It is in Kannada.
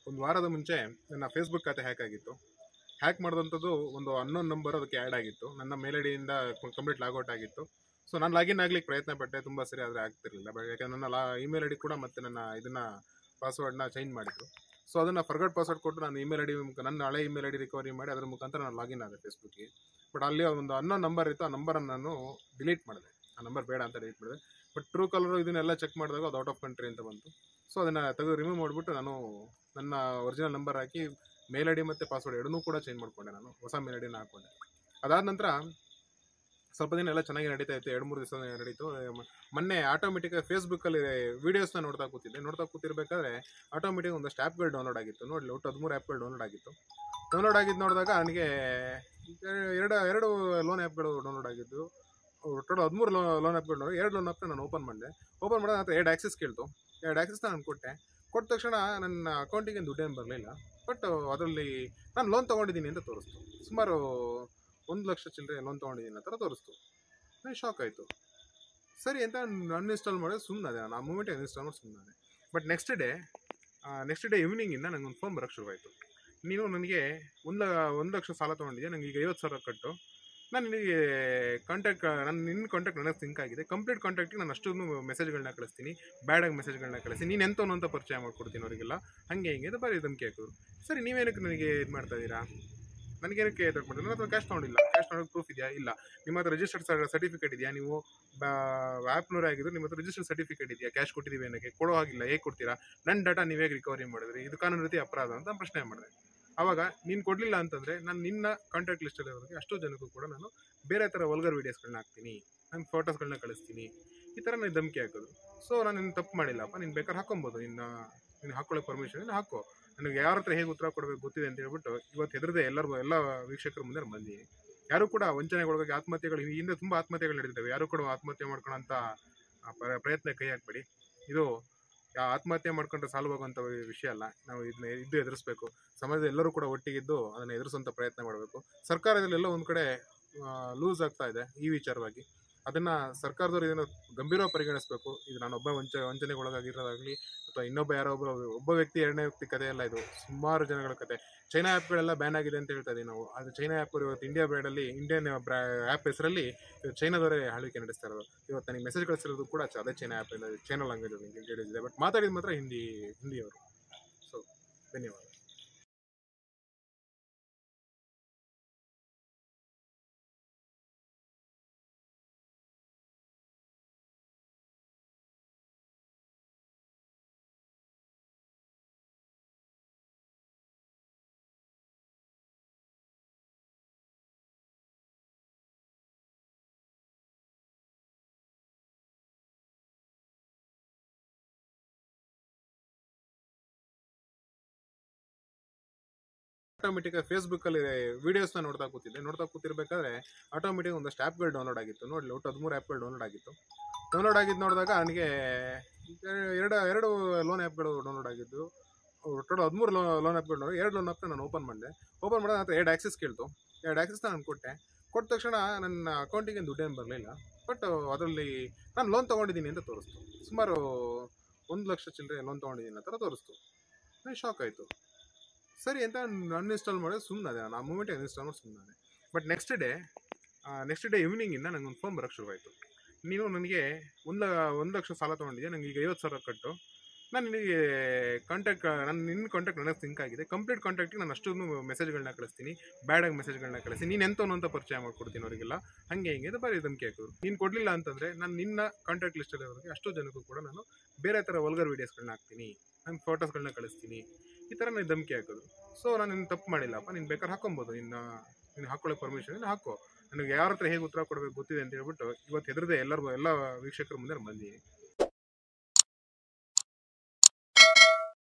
ಒಂದು ವಾರದ ಮುಂಚೆ ನನ್ನ ಫೇಸ್ಬುಕ್ ಖಾತೆ ಹ್ಯಾಕ್ ಆಗಿತ್ತು ಹ್ಯಾಕ್ ಮಾಡಿದಂಥದ್ದು ಒಂದು ಅನ್ನೋನ್ ನಂಬರ್ ಅದಕ್ಕೆ ಆ್ಯಡ್ ಆಗಿತ್ತು ನನ್ನ ಮೇಲ್ ಐಡಿಯಿಂದ ಕಂಪ್ಲೀಟ್ ಲಾಗೌಟ್ ಆಗಿತ್ತು ಸೊ ನಾನು ಲಾಗಿನ್ ಆಗ್ಲಿಕ್ಕೆ ಪ್ರಯತ್ನ ಪಟ್ಟೆ ತುಂಬ ಸರಿ ಆದರೆ ಆಗ್ತಿರಲಿಲ್ಲ ಬಟ್ ಯಾಕಂದ್ರೆ ನನ್ನ ಲಾ ಇಮೇಲ್ ಐ ಡಿ ಕೂಡ ಮತ್ತೆ ನನ್ನ ಇದನ್ನು ಪಾಸ್ವರ್ಡ್ನ ಚೇಂಜ್ ಮಾಡಿದ್ರು ಸೊ ಅದನ್ನು ಫರ್ಗಡ್ ಪಾಸ್ವರ್ಡ್ ಕೊಟ್ಟು ನಾನು ಇಮೇಲ್ ಐ ಡಿ ನನ್ನ ಹಳೆ ಇಮೇಲ್ ಐ ಡಿ ರಿಕವರಿ ಮಾಡಿ ಅದರ ಮುಖಾಂತರ ನಾನು ಲಾಗಿನ್ ಆದೆ ಫೇಸ್ಬುಕ್ಗೆ ಬಟ್ ಅಲ್ಲಿ ಒಂದು ಅನ್ನೋ ನಂಬರ್ ಇತ್ತು ಆ ನಂಬರನ್ನು ನಾನು ಡಿಲೀಟ್ ಮಾಡಿದೆ ಆ ನಂಬರ್ ಬೇಡ ಅಂತ ಡಿಲೀಟ್ ಮಾಡಿದೆ ಬಟ್ ಟ್ರೂ ಕಲರು ಇದನ್ನೆಲ್ಲ ಚೆಕ್ ಮಾಡಿದಾಗ ಅದು ಔಟ್ ಆಫ್ ಕಂಟ್ರಿ ಅಂತ ಬಂತು ಸೊ ಅದನ್ನು ತೆಗೆದು ರಿಮೂವ್ ಮಾಡಿಬಿಟ್ಟು ನಾನು ನನ್ನ ಒರಿಜಿನಲ್ ನಂಬರ್ ಹಾಕಿ ಮೇಲ್ ಐ ಡಿ ಮತ್ತು ಪಾಸ್ವರ್ಡ್ ಎರಡನ್ನೂ ಕೂಡ ಚೇಂಜ್ ಮಾಡ್ಕೊಂಡೆ ನಾನು ಹೊಸ ಮೇಲ್ ಐ ಡಿನ ಹಾಕ್ಕೊಂಡೆ ಅದಾದ ನಂತರ ಸ್ವಲ್ಪ ದಿನ ಎಲ್ಲ ಚೆನ್ನಾಗಿ ನಡೀತಾ ಇತ್ತು ಎರಡು ಮೂರು ದಿವಸ ನಡೀತು ಮ- ಮೊನ್ನೆ ಆಟೋಮೆಟಿಕ್ ಫೇಸ್ಬುಕ್ಕಲ್ಲಿ ವೀಡಿಯೋಸ್ನ ನೋಡ್ತಾ ಕೂತಿದ್ದೆ ನೋಡ್ತಾ ಕೂತಿರ್ಬೇಕಾದ್ರೆ ಆಟೋಮೆಟಿಕ್ ಒಂದಷ್ಟು ಆ್ಯಪ್ಗಳು ಡೌನ್ಲೋಡ್ ಆಗಿತ್ತು ನೋಡಿ ಒಟ್ಟು ಹದಿಮೂರು ಆ್ಯಪ್ಗಳು ಡೌನ್ಲೋಡ್ ಆಗಿತ್ತು ಡೌನ್ಲೋಡ್ ಆಗಿದ್ದು ನೋಡಿದಾಗ ನನಗೆ ಎರಡು ಎರಡು ಲೋನ್ ಆ್ಯಪ್ಗಳು ಡೌನ್ಲೋಡ್ ಆಗಿದ್ದು ಟೋಟಲ್ ಹದಿಮೂರು ಲೋ ಲೋನ್ ಆ್ಯಪ್ಗಳು ನೋಡಿ ಎರಡು ಲೋನ್ ಆ್ಯಪ್ನ ನಾನು ಓಪನ್ ಮಾಡಿದೆ ಓಪನ್ ಮಾಡಿದ ನಂತರ ಎರಡು ಆ್ಯಕ್ಸಸ್ ಕೇಳ್ತು ಎರಡು ಆ್ಯಕ್ಸಸ್ನ ನಾನು ಕೊಟ್ಟೆ ಕೊಟ್ಟ ತಕ್ಷಣ ನನ್ನ ಅಕೌಂಟಿಗೆ ದುಡ್ಡೇನು ಬರಲಿಲ್ಲ ಬಟ್ ಅದರಲ್ಲಿ ನಾನು ಲೋನ್ ತೊಗೊಂಡಿದ್ದೀನಿ ಅಂತ ತೋರಿಸ್ತು ಸುಮಾರು ಒಂದು ಲಕ್ಷ ಚಿಲ್ಲರೆ ಲೋನ್ ತೊಗೊಂಡಿದ್ದೀನಿ ಆ ಥರ ತೋರಿಸ್ತು ನನಗೆ ಶಾಕ್ ಆಯಿತು ಸರಿ ಅಂತ ಅನ್ಇನ್ಸ್ಟಾಲ್ ಮಾಡಿದ್ರೆ ಸುಮ್ಮನೆ ನಾನು ಆ ಮೂಮೆಂಟ್ ಅನ್ಇನ್ಸ್ಟಾಲ್ ಮಾಡಿ ಸುಮ್ಮನೆ but next day next day ಈವ್ನಿಂಗಿಂದ ನಂಗೆ ಒಂದು ಫೋನ್ ಬರೋಕ್ಕೆ ಶುರುವಾಯಿತು ನೀನು ನನಗೆ ಒಂದು ಒಂದು ಲಕ್ಷ ಸಾಲ ತೊಗೊಂಡಿದ್ಯಾ ನನಗೆ ಈಗ ಐವತ್ತು ಸಾವಿರ ಕಟ್ಟು ನಾನು ನಿನಗೆ ಕಾಂಟ್ಯಾಕ್ಟ್ ನಾನು ನಿನ್ನ ಕಾಂಟ್ಯಾಕ್ಟ್ ನನಗೆ ಸಿಂಕ್ ಆಗಿದೆ ಕಂಪ್ಲೀಟ್ ಕಾಂಟ್ಯಾಕ್ಟಿಗೆ ನಾನು ಅಷ್ಟೊಂದು ಮೆಸೇಜ್ಗಳನ್ನ ಕಳಿಸ್ತೀನಿ ಬ್ಯಾಡಾಗಿ ಮೆಸೇಜ್ಗಳನ್ನ ಕಳಿಸಿ ನೀನು ಎಂತವನು ಅಂತ ಪರಿಚಯ ಮಾಡ್ಕೊಡ್ತೀನಿ ಅವರಿಗೆಲ್ಲ ಹಾಗೆ ಹಿಂಗೆ ಅಂತ ಬರೀ ಧಮಕಿ ಹಾಕೋರು ಸರಿ ನೀವೇನಕ್ಕೆ ನನಗೆ ಇದು ಮಾಡ್ತಾ ಇದ್ದೀರಾ ನನಗೇನಕ್ಕೆ ಎದುರು ನನ್ನ ಹತ್ರ ಕ್ಯಾಶ್ ತೊಗೊಂಡಿಲ್ಲ ಕ್ಯಾಶ್ ತೊಗೊಂಡು ಪ್ರೂಫ್ ಇದೆಯಾ ಇಲ್ಲ ನಿಮ್ಮ ಹತ್ರ ರಿಜಿಸ್ಟರ್ಡ್ ಸರ್ಟಿಫಿಕೇಟ್ ಇದೆಯಾ ನೀವು ಆ್ಯಪ್ನೂರೇ ಆಗಿದ್ರು ನಿಮ್ಮ ಹತ್ರ ರಿಜಿಸ್ಟರ್ಡ್ ಸರ್ಟಿಫಿಕೇಟ್ ಇದೆಯಾ ಕ್ಯಾಶ್ ಕೊಟ್ಟಿದ್ದೀವಿ ಏನಕ್ಕೆ ಕೊಡೋ ಹಾಗಿಲ್ಲ ಹೇಗೆ ಕೊಡ್ತೀರಾ ನನ್ನ ಡಾಟಾ ನೀವು ಹೇಗೆ ರಿಕವರಿ ಮಾಡಿದ್ರಿ ಇದು ಕಾನೂನು ರೀತಿ ಅಪರಾಧ ಅಂತ ನಾನು ಪ್ರಶ್ನೆ ಮಾಡಿದೆ ಆವಾಗ ನೀನು ಕೊಡಲಿಲ್ಲ ಅಂತಂದರೆ ನಾನು ನಿನ್ನ ಕಾಂಟ್ಯಾಕ್ಟ್ ಲಿಸ್ಟಲ್ಲಿರೋರಿಗೆ ಅಷ್ಟೋ ಜನಕ್ಕೂ ಕೂಡ ನಾನು ಬೇರೆ ಥರ ವಲ್ಗರ್ ವೀಡಿಯೋಸ್ಗಳನ್ನ ಹಾಕ್ತೀನಿ ನನ್ನ ಫೋಟೋಸ್ಗಳನ್ನ ಕಳಿಸ್ತೀನಿ ಈ ಥರ ನಾನು ಧಮಕಿ ಹಾಕೋದು ಸೊ ನಾನು ನಿನ್ನ ತಪ್ಪು ಮಾಡಿಲ್ಲಪ್ಪ ನೀನು ಬೇಕಾದ್ರೆ ಹಾಕೊಬೋದು ನಿನ್ನ ನೀನು ಹಾಕೊಳ್ಳೋ ಪರ್ಮಿಷನ್ ಹಾಕೋ ನನಗೆ ಯಾರ ಹತ್ರ ಹೇಗೆ ಉತ್ತರ ಕೊಡಬೇಕು ಗೊತ್ತಿದೆ ಅಂತ ಹೇಳ್ಬಿಟ್ಟು ಇವತ್ತು ಹೆದರದೆ ಎಲ್ಲರೂ ಎಲ್ಲ ವೀಕ್ಷಕರ ಮುಂದೆ ನಾನು ಬಂದಿದ್ದೀನಿ ಯಾರು ಕೂಡ ವಂಚನೆಗೊಳಗಾಗಿ ಆತ್ಮಹತ್ಯೆಗಳು ಈ ಹಿಂದೆ ತುಂಬ ಆತ್ಮಹತ್ಯೆಗಳು ನಡೆದಿದ್ದಾವೆ ಯಾರು ಕೂಡ ಆತ್ಮಹತ್ಯೆ ಮಾಡ್ಕೊಳ್ಳೋಂಥ ಆ ಪ್ರ- ಪ್ರಯತ್ನ ಕೈ ಹಾಕ್ಬೇಡಿ ಇದು ಯಾ- ಆತ್ಮಹತ್ಯೆ ಮಾಡ್ಕೊಂಡ್ರೆ ಸಾಲ್ವಾಗುವಂಥ ವಿಷಯ ಅಲ್ಲ ನಾವು ಇದನ್ನ ಇದ್ದು ಎದುರಿಸ್ಬೇಕು ಸಮಾಜದ ಎಲ್ಲರೂ ಕೂಡ ಒಟ್ಟಿಗಿದ್ದು ಅದನ್ನು ಎದುರಿಸುವಂಥ ಪ್ರಯತ್ನ ಮಾಡಬೇಕು ಸರ್ಕಾರದಲ್ಲೆಲ್ಲ ಒಂದು ಕಡೆ ಲೂಸ್ ಆಗ್ತಾ ಇದೆ ಈ ವಿಚಾರವಾಗಿ ಅದನ್ನು ಸರ್ಕಾರದವರು ಇದನ್ನು ಗಂಭೀರವಾಗಿ ಪರಿಗಣಿಸಬೇಕು ಇದು ನಾನೊಬ್ಬ ವಂಚ ವಂಚನೆಗೊಳಗಾಗಿರೋದಾಗಲಿ ಅಥವಾ ಇನ್ನೊಬ್ಬ ಯಾರೋ ಒಬ್ಬರು ಒಬ್ಬ ವ್ಯಕ್ತಿ ಎರಡನೇ ವ್ಯಕ್ತಿ ಕಥೆ ಅಲ್ಲ ಇದು ಸುಮಾರು ಜನಗಳ ಕತೆ ಚೈನಾ ಆ್ಯಪ್ಗಳೆಲ್ಲ ಬ್ಯಾನ್ ಆಗಿದೆ ಅಂತ ಹೇಳ್ತಾ ಇದೀವಿ ನಾವು ಅದು ಚೈನಾ ಆ್ಯಪ್ ಇವತ್ತು ಇಂಡಿಯಾ ಬ್ರ್ಯಾಂಡಲ್ಲಿ ಇಂಡಿಯನ್ ಬ್ರಾ ಆ್ಯಪ್ ಹೆಸರಲ್ಲಿ ಇವತ್ತು ಚೈನಾದವರೇ ಆಳ್ವಿಕೆ ನಡೆಸ್ತಾ ಇರೋದು ಇವತ್ತು ನನಗೆ ಮೆಸೇಜ್ ಕಳಿಸಿರೋದು ಕೂಡ ಚ- ಅದೇ ಚೈನಾ ಆ್ಯಪ್ ಇಲ್ಲ ಚೈನಾ ಲ್ಯಾಂಗ್ವೇಜ್ ಇಂಗ್ಲೀಷ್ ಇದೆ ಬಟ್ ಮಾತಾಡಿದ ಮಾತ್ರ ಹಿಂದಿ ಹಿಂದಿಯವರು ಸೊ ಧನ್ಯವಾದ ಆಟೋಮೆಟಿಕ್ ಫೇಸ್ಬುಕ್ಕಲ್ಲಿ ವೀಡಿಯೋಸ್ನ ನೋಡ್ತಾ ಕೂತಿದ್ದೆ ನೋಡ್ತಾ ಕೂತಿರ್ಬೇಕಾದ್ರೆ ಆಟೋಮೆಟಿಕ್ ಒಂದಷ್ಟು ಆ್ಯಪ್ಗಳು ಡೌನ್ಲೋಡ್ ಆಗಿತ್ತು ನೋಡಿ ಒಟ್ಟು ಹದಿಮೂರು ಆ್ಯಪ್ಗಳು ಡೌನ್ಲೋಡ್ ಆಗಿತ್ತು ಡೌನ್ಲೋಡ್ ಆಗಿದ್ದು ನೋಡಿದಾಗ ನನಗೆ ಎರಡು ಎರಡು ಲೋನ್ ಆ್ಯಪ್ಗಳು ಡೌನ್ಲೋಡ್ ಆಗಿದ್ದು ಟೋಟಲ್ ಹದಿಮೂರು ಲೋ ಲೋನ್ ಆ್ಯಪ್ಗಳು ನೋಡಿ ಎರಡು ಲೋನ್ ಆ್ಯಪ್ನ ನಾನು ಓಪನ್ ಮಾಡಿದೆ ಓಪನ್ ಮಾಡಿದ ನಂತರ ಎರಡು ಆ್ಯಕ್ಸಸ್ ಕೇಳ್ತು ಎರಡು ಆ್ಯಕ್ಸಸ್ನ ನಾನು ಕೊಟ್ಟೆ ಕೊಟ್ಟ ತಕ್ಷಣ ನನ್ನ ಅಕೌಂಟಿಗೆ ದುಡ್ಡೇನು ಬರಲಿಲ್ಲ ಬಟ್ ಅದರಲ್ಲಿ ನಾನು ಲೋನ್ ತೊಗೊಂಡಿದ್ದೀನಿ ಅಂತ ತೋರಿಸ್ತು ಸುಮಾರು ಒಂದು ಲಕ್ಷ ಚಿಲ್ಲರೆ ಲೋನ್ ತೊಗೊಂಡಿದ್ದೀನಿ ಆ ಥರ ತೋರಿಸ್ತು ನನಗೆ ಶಾಕ್ ಆಯಿತು ಸರಿ ಅಂತ ಅನ್ಇನ್ಸ್ಟಾಲ್ ಮಾಡಿದ್ರೆ ಸುಮ್ಮನೆ ನಾನು ಆ ಮೂಮೆಂಟ್ ಅನ್ಇನ್ಸ್ಟಾಲ್ ಮಾಡಿ ಸುಮ್ಮನೆ but next day next day ಈವ್ನಿಂಗಿಂದ ನಂಗೆ ಒಂದು ಫೋನ್ ಬರೋಕ್ಕೆ ಶುರುವಾಯಿತು ನೀನು ನನಗೆ ಒಂದು ಒಂದು ಲಕ್ಷ ಸಾಲ ತೊಗೊಂಡಿದ್ಯಾ ನನಗೆ ಈಗ ಐವತ್ತು ಸಾವಿರ ಕಟ್ಟು ನಾನು ನಿನಗೆ ಕಾಂಟ್ಯಾಕ್ಟ್ ನಾನು ನಿನ್ನ ಕಾಂಟ್ಯಾಕ್ಟ್ ನನಗೆ ಸಿಂಕ್ ಆಗಿದೆ ಕಂಪ್ಲೀಟ್ ಕಾಂಟ್ಯಾಕ್ಟಿಗೆ ನಾನು ಅಷ್ಟೊಂದು ಮೆಸೇಜ್ಗಳನ್ನ ಕಳಿಸ್ತೀನಿ ಬ್ಯಾಡಾಗಿ ಮೆಸೇಜ್ಗಳನ್ನ ಕಳಿಸಿ ನೀನು ಎಂತವನು ಅಂತ ಪರಿಚಯ ಮಾಡ್ಕೊಡ್ತೀನಿ ಅವರಿಗೆಲ್ಲ ಹಾಗೆ ಹಿಂಗೆ ಅಂತ ಬರೀ ಧಮಕಿ ಹಾಕೋರು ನೀನು ಕೊಡಲಿಲ್ಲ ಅಂತಂದರೆ ನಾನು ನಿನ್ನ ಕಾಂಟ್ಯಾಕ್ಟ್ ಲಿಸ್ಟಲ್ಲಿರೋರಿಗೆ ಅಷ್ಟೋ ಜನಕ್ಕೂ ಕೂಡ ನಾನು ಬೇರೆ ಥರ ವಲ್ಗರ್ ವೀಡಿಯೋಸ್ಗಳನ್ನ ಹಾಕ್ತೀನಿ ನನ್ನ ಫೋಟೋಸ್ಗಳನ್ನ ಕಳಿಸ್ತೀನಿ ಈ ಥರ ನಾನು ಧಮಕಿ ಹಾಕೋದು ಸೊ ನಾನು ನಿನ್ನ ತಪ್ಪು ಮಾಡಿಲ್ಲಪ್ಪ ನೀನು ಬೇಕಾದ್ರೆ ಹಾಕೊಬೋದು ನಿನ್ನ ನೀನು ಹಾಕೊಳ್ಳೋ ಪರ್ಮಿಷನ್ ಹಾಕೋ ನನಗೆ ಯಾರ ಹತ್ರ ಹೇಗೆ ಉತ್ತರ ಕೊಡಬೇಕು ಗೊತ್ತಿದೆ ಅಂತ ಹೇಳ್ಬಿಟ್ಟು ಇವತ್ತು ಹೆದರದೆ ಎಲ್ಲರೂ ಎಲ್ಲ ವೀಕ್ಷಕರ ಮುಂದೆ ನಾನು ಬಂದಿದ್ದೀನಿ